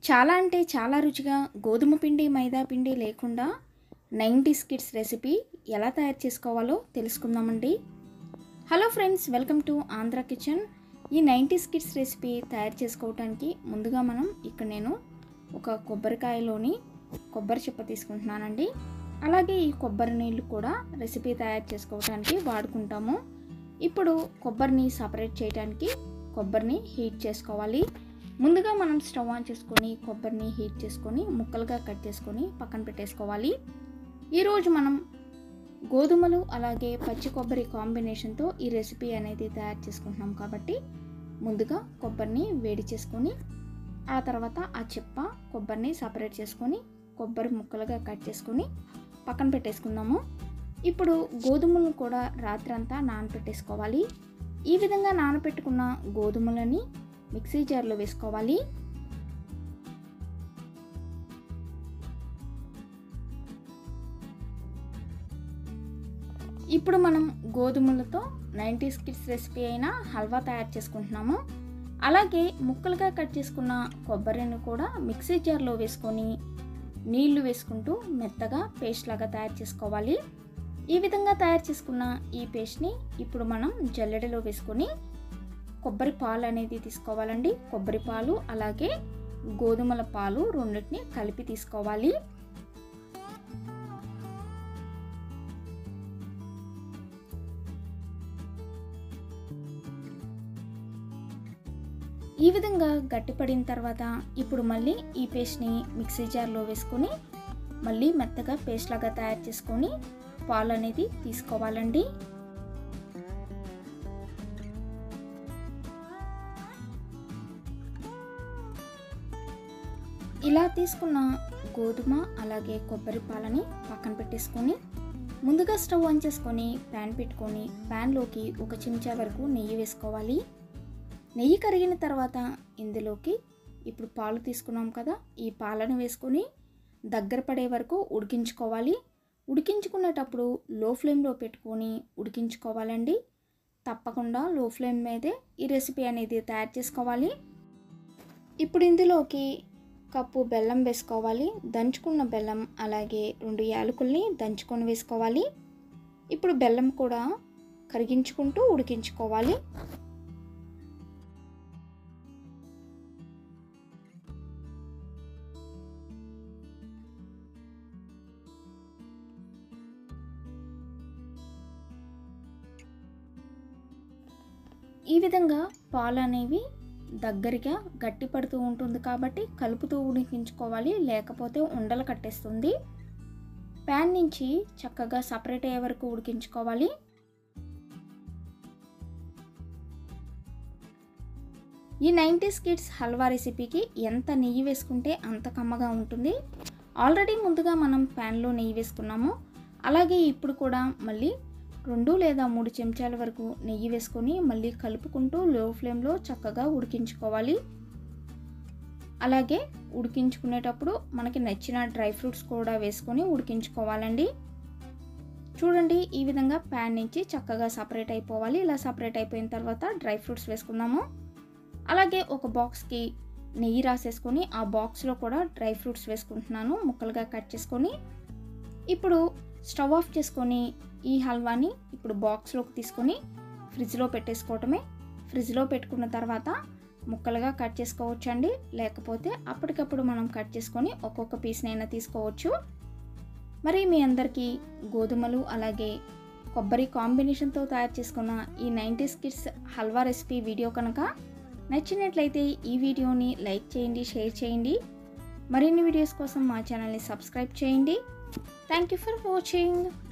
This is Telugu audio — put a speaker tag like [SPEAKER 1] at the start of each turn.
[SPEAKER 1] చాలా అంటే చాలా రుచిగా గోధుమ పిండి మైదా పిండి లేకుండా నైంటీ స్కిట్స్ రెసిపీ ఎలా తయారు చేసుకోవాలో తెలుసుకుందామండి hello friends welcome to Andhra kitchen ఈ నైంటీ స్కిట్స్ రెసిపీ తయారు చేసుకోవడానికి ముందుగా మనం ఇక్కడ నేను ఒక కొబ్బరికాయలోని కొబ్బరి చిప్ప తీసుకుంటున్నానండి అలాగే ఈ కొబ్బరి నీళ్ళు కూడా రెసిపీ తయారు చేసుకోవడానికి వాడుకుంటాము ఇప్పుడు కొబ్బరిని సపరేట్ చేయడానికి కొబ్బరిని హీట్ చేసుకోవాలి ముందుగా మనం స్టవ్ ఆన్ చేసుకొని కొబ్బరిని హీట్ చేసుకొని ముక్కలుగా కట్ చేసుకొని పక్కన పెట్టేసుకోవాలి ఈరోజు మనం గోధుమలు అలాగే పచ్చి కొబ్బరి కాంబినేషన్తో ఈ రెసిపీ అనేది తయారు చేసుకుంటున్నాం కాబట్టి ముందుగా కొబ్బరిని వేడి చేసుకొని ఆ తర్వాత ఆ చిప్ప కొబ్బరిని సపరేట్ చేసుకొని కొబ్బరి ముక్కలుగా కట్ చేసుకొని పక్కన పెట్టేసుకుందాము ఇప్పుడు గోధుమలను కూడా రాత్రంతా నానబెట్టేసుకోవాలి ఈ విధంగా నానబెట్టుకున్న గోధుమలని మిక్సీ జార్లో వేసుకోవాలి ఇప్పుడు మనం గోధుమలతో నైంటీ స్కిట్స్ రెసిపీ అయిన హల్వా తయారు చేసుకుంటున్నాము అలాగే ముక్కలుగా కట్ చేసుకున్న కొబ్బరిని కూడా మిక్సీ జార్లో వేసుకొని నీళ్లు వేసుకుంటూ మెత్తగా పేస్ట్ లాగా తయారు చేసుకోవాలి ఈ విధంగా తయారు చేసుకున్న ఈ పేస్ట్ని ఇప్పుడు మనం జల్లెడలో వేసుకొని కొబ్బరి పాలు అనేది తీసుకోవాలండి కొబ్బరి పాలు అలాగే గోధుమల పాలు రెండింటిని కలిపి తీసుకోవాలి ఈ విధంగా గట్టిపడిన తర్వాత ఇప్పుడు మళ్ళీ ఈ పేస్ట్ని మిక్సీ జార్లో వేసుకొని మళ్ళీ మెత్తగా పేస్ట్ లాగా తయారు చేసుకొని పాలు అనేది తీసుకోవాలండి ఇలా తీసుకున్న గోధుమ అలాగే కొబ్బరి పాలని పక్కన పెట్టేసుకొని ముందుగా స్టవ్ ఆన్ చేసుకొని ప్యాన్ పెట్టుకొని ప్యాన్లోకి ఒక చెంచా వరకు నెయ్యి వేసుకోవాలి నెయ్యి కరిగిన తర్వాత ఇందులోకి ఇప్పుడు పాలు తీసుకున్నాం కదా ఈ పాలను వేసుకొని దగ్గర పడే వరకు ఉడికించుకోవాలి ఉడికించుకునేటప్పుడు లో ఫ్లేమ్లో పెట్టుకొని ఉడికించుకోవాలండి తప్పకుండా లో ఫ్లేమ్ మీదే ఈ రెసిపీ అనేది తయారు చేసుకోవాలి ఇప్పుడు ఇందులోకి కప్పు బెల్లం వేసుకోవాలి దంచుకున్న బెల్లం అలాగే రెండు యాలకుల్ని దంచుకొని వేసుకోవాలి ఇప్పుడు బెల్లం కూడా కరిగించుకుంటూ ఉడికించుకోవాలి ఈ విధంగా పాలు అనేవి దగ్గరగా గట్టి పడుతూ ఉంటుంది కాబట్టి కలుపుతూ ఉడికించుకోవాలి లేకపోతే ఉండలు కట్టేస్తుంది ప్యాన్ నుంచి చక్కగా సపరేట్ అయ్యే వరకు ఉడికించుకోవాలి ఈ నైంటీస్ కిడ్స్ హల్వా రెసిపీకి ఎంత నెయ్యి వేసుకుంటే అంత కమ్మగా ఉంటుంది ఆల్రెడీ ముందుగా మనం ప్యాన్లో నెయ్యి వేసుకున్నాము అలాగే ఇప్పుడు కూడా మళ్ళీ రెండు లేదా మూడు చెంచాల వరకు నెయ్యి వేసుకొని మళ్ళీ కలుపుకుంటూ లో ఫ్లేమ్లో చక్కగా ఉడికించుకోవాలి అలాగే ఉడికించుకునేటప్పుడు మనకి నచ్చిన డ్రై ఫ్రూట్స్ కూడా వేసుకొని ఉడికించుకోవాలండి చూడండి ఈ విధంగా ప్యాన్ నుంచి చక్కగా సపరేట్ అయిపోవాలి ఇలా సపరేట్ అయిపోయిన తర్వాత డ్రై ఫ్రూట్స్ వేసుకుందాము అలాగే ఒక బాక్స్కి నెయ్యి రాసేసుకొని ఆ బాక్స్లో కూడా డ్రై ఫ్రూట్స్ వేసుకుంటున్నాను ముక్కలుగా కట్ చేసుకొని ఇప్పుడు స్టవ్ ఆఫ్ చేసుకొని ఈ హల్వాని ఇప్పుడు బాక్స్లోకి తీసుకొని ఫ్రిడ్జ్లో పెట్టేసుకోవటమే ఫ్రిడ్జ్లో పెట్టుకున్న తర్వాత ముక్కలుగా కట్ చేసుకోవచ్చండి లేకపోతే అప్పటికప్పుడు మనం కట్ చేసుకొని ఒక్కొక్క పీస్నైనా తీసుకోవచ్చు మరి మీ అందరికీ గోధుమలు అలాగే కొబ్బరి కాంబినేషన్తో తయారు చేసుకున్న ఈ నైంటీ స్కిట్స్ హల్వా రెసిపీ వీడియో కనుక నచ్చినట్లయితే ఈ వీడియోని లైక్ చేయండి షేర్ చేయండి మరిన్ని వీడియోస్ కోసం మా ఛానల్ని సబ్స్క్రైబ్ చేయండి థ్యాంక్ యూ ఫర్ వాచింగ్